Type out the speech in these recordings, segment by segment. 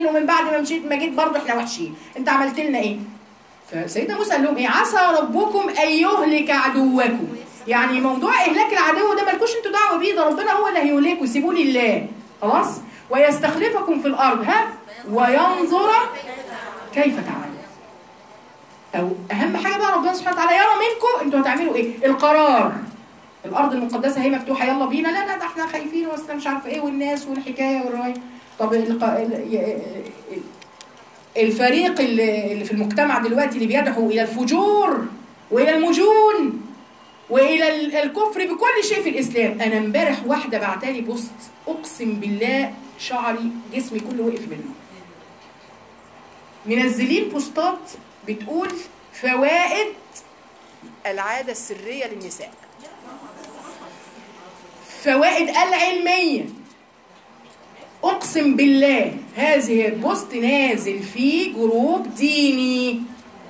ومن بعد ما مشيت ما جيت برضه احنا وحشين انت عملت لنا ايه فسيدنا موسى قال لهم ايه عسى ربكم ان يهلك عدوكم يعني موضوع اهلاك العدو ده مالكوش انتوا دعوه بيه ده ربنا هو اللي هيهلكه سيبوه لله خلاص ويستخلفكم في الارض ها وينظر كيف تعملون او اهم حاجه بقى ربنا سبحانه وتعالى يرى منكم انتوا هتعملوا ايه القرار الارض المقدسه هي مفتوحه يلا بينا لا لا ده احنا خايفين واصل مش عارفه ايه والناس والحكايه والروايه طب الق... الفريق اللي اللي في المجتمع دلوقتي اللي بيدعو الى الفجور والى المجون والى الكفر بكل شيء في الاسلام انا امبارح واحده بعتالي بوست اقسم بالله شعري جسمي كله وقف منه منزلين بوستات بتقول فوائد العاده السريه للنساء فوائد العلميه اقسم بالله هذه البوست نازل في جروب ديني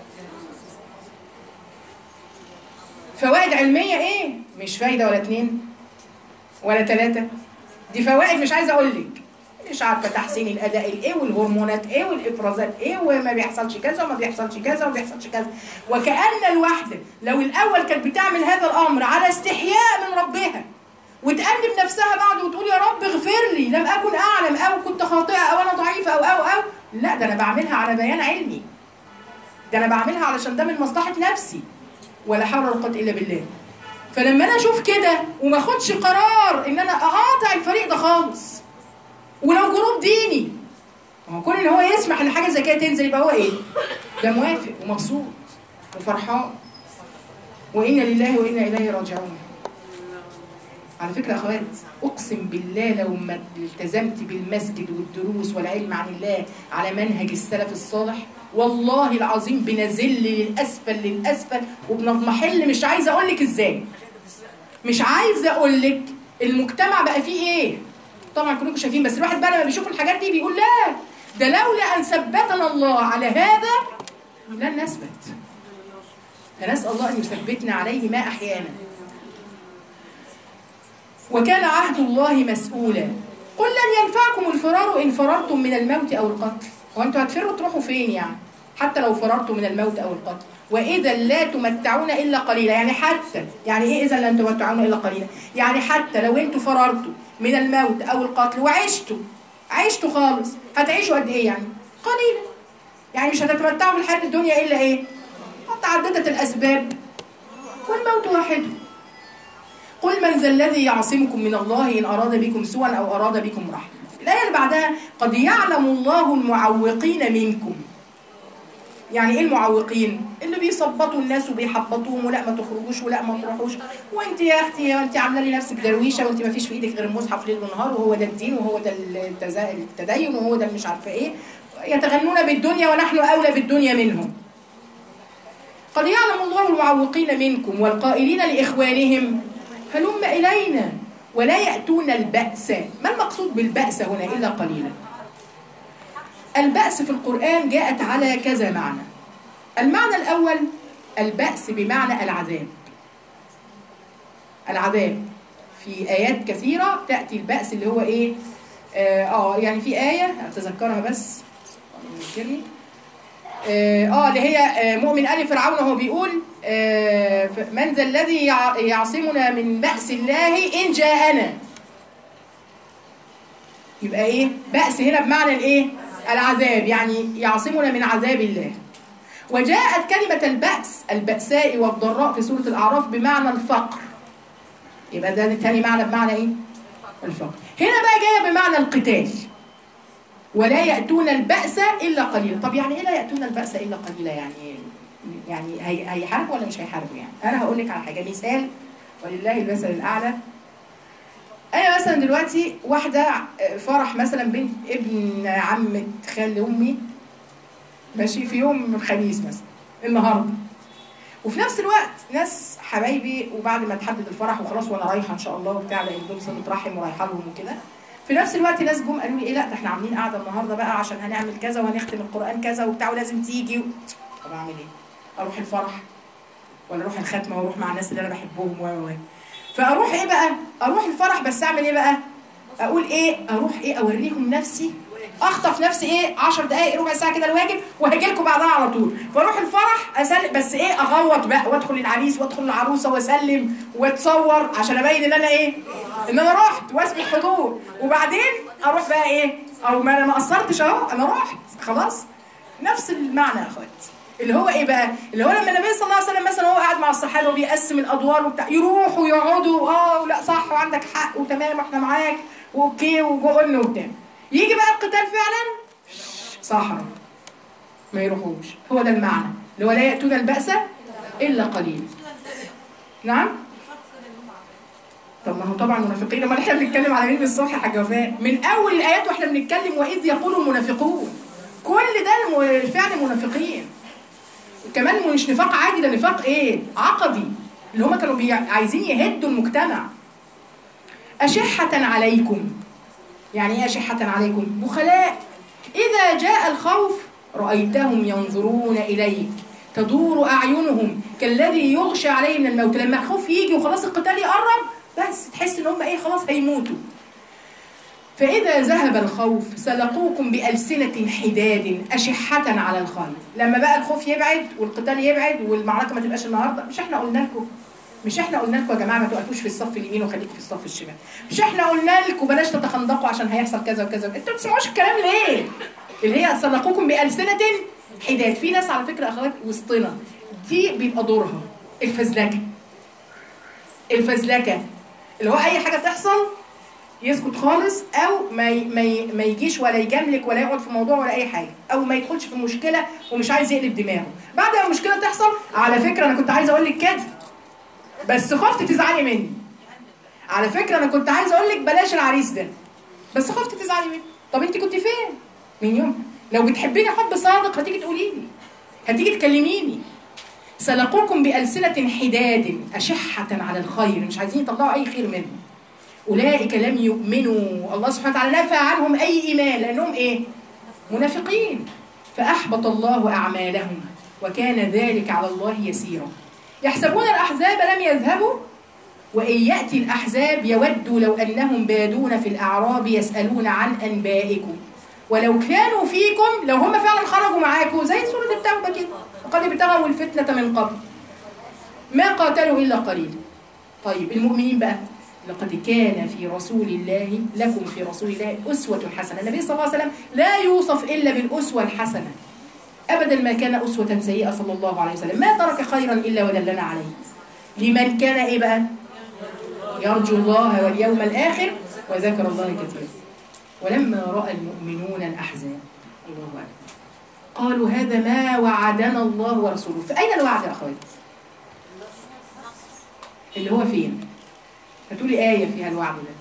فوائد علميه ايه مش فايده ولا اتنين ولا تلاته دي فوائد مش عايزه اقول لك مش عارفه تحسين الاداء الايه والهرمونات ايه والافرازات ايه وما بيحصلش كذا وما بيحصلش كذا وما بيحصلش كذا وكأن الواحده لو الاول كانت بتعمل هذا الامر على استحياء من ربها وتأنب نفسها بعد وتقول يا رب اغفر لي لم أكن أعلم أو كنت خاطئة أو أنا ضعيفة أو أو أو لا ده أنا بعملها على بيان علمي ده أنا بعملها علشان ده من مصلحة نفسي ولا حول ولا قوة إلا بالله فلما أنا أشوف كده وما أخدش قرار إن أنا أقاطع الفريق ده خالص ولو جروب ديني هو كون إن هو يسمح إن حاجة زي كده تنزل يبقى هو إيه؟ ده موافق ومبسوط وفرحان وإنا لله وإنا إليه راجعون على فكرة يا أخوات أقسم بالله لو ما التزمت بالمسجد والدروس والعلم عن الله على منهج السلف الصالح والله العظيم بنزل للأسفل للأسفل وبنضمحل مش عايزة أقول لك إزاي مش عايزة أقول لك المجتمع بقى فيه إيه طبعا كلكم شايفين بس الواحد بقى لما بيشوف الحاجات دي بيقول لا ده لولا أن ثبتنا الله على هذا لن نثبت فنسأل الله أن يثبتنا عليه ما أحيانا وكان عهد الله مسؤولا قل لن ينفعكم الفرار إن فررتم من الموت أو القتل وأنتوا هتفروا تروحوا فين يعني حتى لو فررتم من الموت أو القتل وإذا لا تمتعون إلا قليلا يعني حتى يعني إيه إذا لا تمتعون إلا قليلا يعني حتى لو أنتوا فررتوا من الموت أو القتل وعشتوا عشتوا خالص هتعيشوا قد إيه يعني قليلا يعني مش هتتمتعوا بالحياة الدنيا إلا إيه متعددة الأسباب والموت واحد قل من ذا الذي يعصمكم من الله إن أراد بكم سوءا أو أراد بكم رحمة الآية اللي بعدها قد يعلم الله المعوقين منكم يعني ايه المعوقين اللي بيثبطوا الناس وبيحبطوهم ولا ما تخرجوش ولا ما تروحوش وانت يا اختي انت عامله لي نفسك درويشه وانت ما فيش في ايدك غير المصحف ليل ونهار وهو ده الدين وهو ده التدين وهو ده مش عارفه ايه يتغنون بالدنيا ونحن اولى بالدنيا منهم قد يعلم الله المعوقين منكم والقائلين لاخوانهم هلم إلينا ولا يأتون البأس ما المقصود بالبأس هنا إلا قليلا البأس في القرآن جاءت على كذا معنى المعنى الأول البأس بمعنى العذاب العذاب في آيات كثيرة تأتي البأس اللي هو إيه آه, آه يعني في آية أتذكرها بس يذكرني اه اللي هي آه مؤمن آل فرعون وهو بيقول آه من ذا الذي يعصمنا من بأس الله إن جاءنا يبقى ايه بأس هنا بمعنى الايه العذاب يعني يعصمنا من عذاب الله وجاءت كلمة البأس البأساء والضراء في سورة الأعراف بمعنى الفقر يبقى ده تاني معنى بمعنى ايه الفقر هنا بقى جاية بمعنى القتال ولا يأتون البأس إلا قليلا طب يعني إيه لا يأتون البأس إلا قليلا يعني يعني هيحاربوا ولا مش هيحاربوا يعني أنا هقول لك على حاجة مثال ولله المثل الأعلى أنا مثلا دلوقتي واحدة فرح مثلا بنت ابن عمة خال أمي ماشي في يوم الخميس مثلا النهارده وفي نفس الوقت ناس حبايبي وبعد ما تحدد الفرح وخلاص وانا رايحه ان شاء الله وبتاع لان دول صله رحم ورايحه لهم وكده في نفس الوقت ناس جم قالوا لي ايه لا ده احنا عاملين قاعده النهارده بقى عشان هنعمل كذا وهنختم القران كذا وبتاع ولازم تيجي و... طب اعمل ايه؟ اروح الفرح ولا اروح الختمه واروح مع الناس اللي انا بحبهم و و فاروح ايه بقى؟ اروح الفرح بس اعمل ايه بقى؟ اقول ايه؟ اروح ايه اوريهم نفسي اخطف نفسي ايه 10 دقائق ربع ساعه كده الواجب وهاجي لكم بعدها على طول واروح الفرح اسلم بس ايه اغوط بقى وادخل العريس وادخل العروسه واسلم واتصور عشان ابين ان انا ايه ان انا رحت واسمي الحضور وبعدين اروح بقى ايه او ما انا ما قصرتش اهو انا رحت خلاص نفس المعنى يا اخوات اللي هو ايه بقى اللي هو لما النبي صلى الله عليه وسلم مثلا هو قاعد مع الصحابه وبيقسم الادوار وبتاع يروحوا يقعدوا اه لا صح وعندك حق وتمام احنا معاك واوكي وقلنا وبتاع يجي بقى القتال فعلا صحراء ما يروحوش هو ده المعنى اللي هو لا ياتون البأس الا قليل نعم طب ما هو طبعا منافقين امال احنا بنتكلم على مين من الصبح يا حاج وفاء من اول الايات واحنا بنتكلم واذ يقول المنافقون كل ده الم- فعل منافقين كمان مش نفاق عادي ده نفاق ايه عقدي اللي هم كانوا بي... عايزين يهدوا المجتمع أشحة عليكم يعني ايه أشحة عليكم بخلاء إذا جاء الخوف رأيتهم ينظرون إليك تدور أعينهم كالذي يغشى عليه من الموت لما الخوف يجي وخلاص القتال يقرب بس تحس إن هم إيه خلاص هيموتوا فإذا ذهب الخوف سلقوكم بألسنة حداد أشحة على الخير لما بقى الخوف يبعد والقتال يبعد والمعركة ما تبقاش النهاردة مش احنا قلنا لكم مش احنا قلنا لكم يا جماعة ما توقفوش في الصف اليمين وخليكم في الصف الشمال مش احنا قلنا لكم بلاش تتخندقوا عشان هيحصل كذا وكذا انتوا ما بتسمعوش الكلام ليه اللي هي سلقوكم بألسنة حداد في ناس على فكرة أخوات وسطنا دي بيبقى دورها الفزلكة الفزلكة اللي هو أي حاجة تحصل يسكت خالص او ما ي- ما ي- ما يجيش ولا يجاملك ولا يقعد في موضوع ولا اي حاجه او ما يدخلش في مشكله ومش عايز يقلب دماغه بعد ما المشكله تحصل على فكره انا كنت عايزه اقول لك كده بس خفت تزعلي مني على فكره انا كنت عايزه اقول لك بلاش العريس ده بس خفت تزعلي مني طب انت كنت فين من يوم لو بتحبيني حب صادق هتيجي تقولي لي هتيجي تكلميني سلقوكم بألسنة حداد أشحة على الخير مش عايزين يطلعوا أي خير منه أولئك لم يؤمنوا الله سبحانه وتعالى نفى عنهم أي إيمان لأنهم إيه؟ منافقين فأحبط الله أعمالهم وكان ذلك على الله يسيرا يحسبون الأحزاب لم يذهبوا وإن يأتي الأحزاب يودوا لو أنهم بادون في الأعراب يسألون عن أنبائكم ولو كانوا فيكم لو هم فعلا خرجوا معاكم زي سورة التوبة كده وقد ابتغوا الفتنة من قبل ما قاتلوا إلا قليل طيب المؤمنين بقى لقد كان في رسول الله لكم في رسول الله أسوة حسنة النبي صلى الله عليه وسلم لا يوصف إلا بالأسوة الحسنة أبدا ما كان أسوة سيئة صلى الله عليه وسلم ما ترك خيرا إلا ودلنا عليه لمن كان إيه بقى يرجو الله واليوم الآخر وذكر الله كثيرا ولما رأى المؤمنون الأحزاب الله أكبر قالوا هذا ما وعدنا الله ورسوله فأين الوعد يا أخوات اللي هو فين هتقولي آية فيها الوعد ده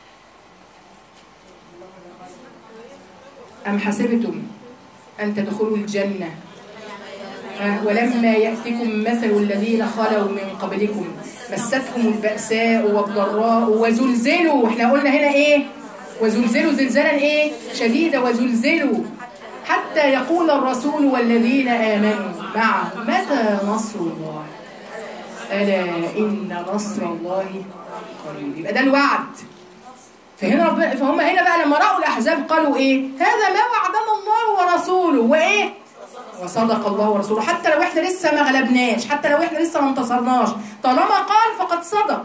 أم حسبتم أن تدخلوا الجنة آه، ولما يأتكم مثل الذين خلوا من قبلكم مستهم البأساء والضراء وزلزلوا احنا قلنا هنا ايه وزلزلوا زلزالا ايه شديدا وزلزلوا حتى يقول الرسول والذين آمنوا معه متى نصر الله ألا إن نصر الله قريب يبقى ده الوعد فهنا ربنا فهم هنا بقى لما رأوا الأحزاب قالوا إيه هذا ما وعدنا الله ورسوله وإيه وصدق الله ورسوله حتى لو احنا لسه ما غلبناش حتى لو احنا لسه ما انتصرناش طالما قال فقد صدق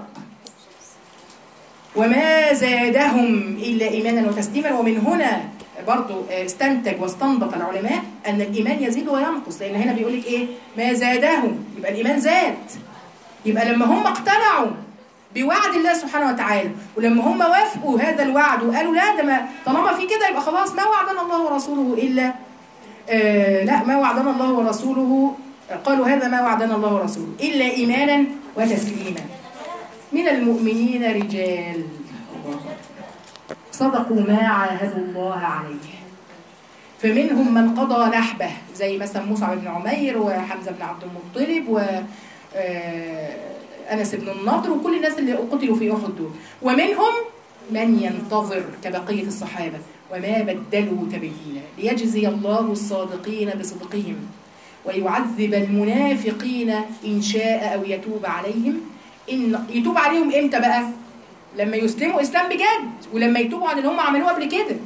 وما زادهم إلا إيمانا وتسليما ومن هنا برضو استنتج واستنبط العلماء أن الإيمان يزيد وينقص لأن هنا بيقول لك إيه ما زادهم يبقى الإيمان زاد يبقى لما هم اقتنعوا بوعد الله سبحانه وتعالى ولما هم وافقوا هذا الوعد وقالوا لا ده ما طالما في كده يبقى خلاص ما وعدنا الله ورسوله إلا آه لا ما وعدنا الله ورسوله قالوا هذا ما وعدنا الله ورسوله إلا إيمانا وتسليما من المؤمنين رجال الله أكبر. صدقوا ما عاهدوا الله عليه فمنهم من قضى نحبه زي مثلا مصعب بن عمير وحمزة بن عبد المطلب و آه، أنس بن النضر وكل الناس اللي قتلوا في أحد دول ومنهم من ينتظر كبقية الصحابة وما بدلوا تبديلا ليجزي الله الصادقين بصدقهم ويعذب المنافقين إن شاء أو يتوب عليهم إن يتوب عليهم إمتى بقى؟ لما يسلموا إسلام بجد ولما يتوبوا عن اللي هم عملوه قبل كده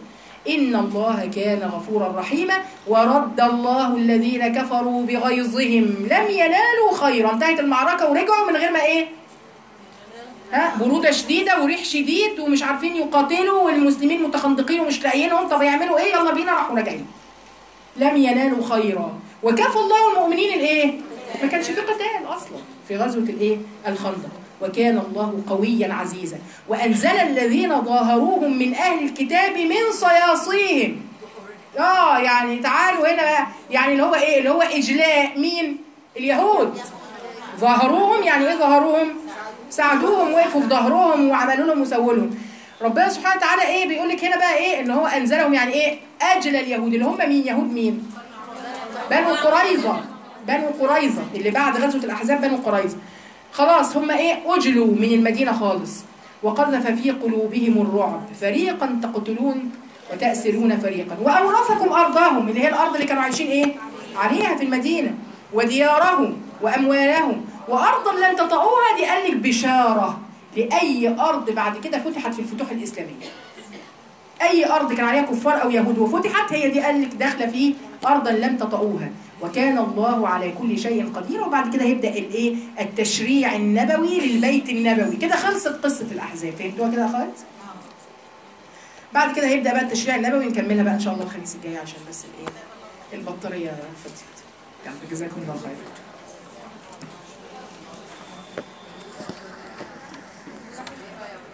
إن الله كان غفورا رحيما ورد الله الذين كفروا بغيظهم لم ينالوا خيرا انتهت المعركة ورجعوا من غير ما إيه ها برودة شديدة وريح شديد ومش عارفين يقاتلوا والمسلمين متخندقين ومش لاقيينهم طب يعملوا ايه يلا بينا راحوا راجعين لم ينالوا خيرا وكفى الله المؤمنين الايه ما كانش في قتال اصلا في غزوة الايه الخندق وكان الله قويا عزيزا وانزل الذين ظاهروهم من اهل الكتاب من صياصيهم اه يعني تعالوا هنا بقى يعني اللي هو ايه اللي هو اجلاء مين اليهود ظاهروهم يعني ايه ظاهروهم ساعدوهم وقفوا في ظهرهم وعملوا لهم وسووا لهم ربنا سبحانه وتعالى ايه بيقول لك هنا بقى ايه ان هو انزلهم يعني ايه اجل اليهود اللي هم مين يهود مين بنو قريظه بنو قريظه اللي بعد غزوه الاحزاب بنو قريظه خلاص هم ايه اجلوا من المدينه خالص وقذف في قلوبهم الرعب فريقا تقتلون وتأسرون فريقا وأورثكم أرضهم اللي هي الأرض اللي كانوا عايشين إيه؟ عليها في المدينة وديارهم وأموالهم وأرضا لن تطئوها دي قال لك بشارة لأي أرض بعد كده فتحت في الفتوح الإسلامية أي أرض كان عليها كفار أو يهود وفتحت هي دي قال لك داخلة في أرضا لم تطئوها وكان الله على كل شيء قدير وبعد كده هيبدأ الإيه التشريع النبوي للبيت النبوي كده خلصت قصة الأحزاب فهمتوها كده يا خالد؟ بعد كده هيبدأ بقى التشريع النبوي نكملها بقى إن شاء الله الخميس الجاي عشان بس الإيه البطارية فتت يعني جزاكم الله خير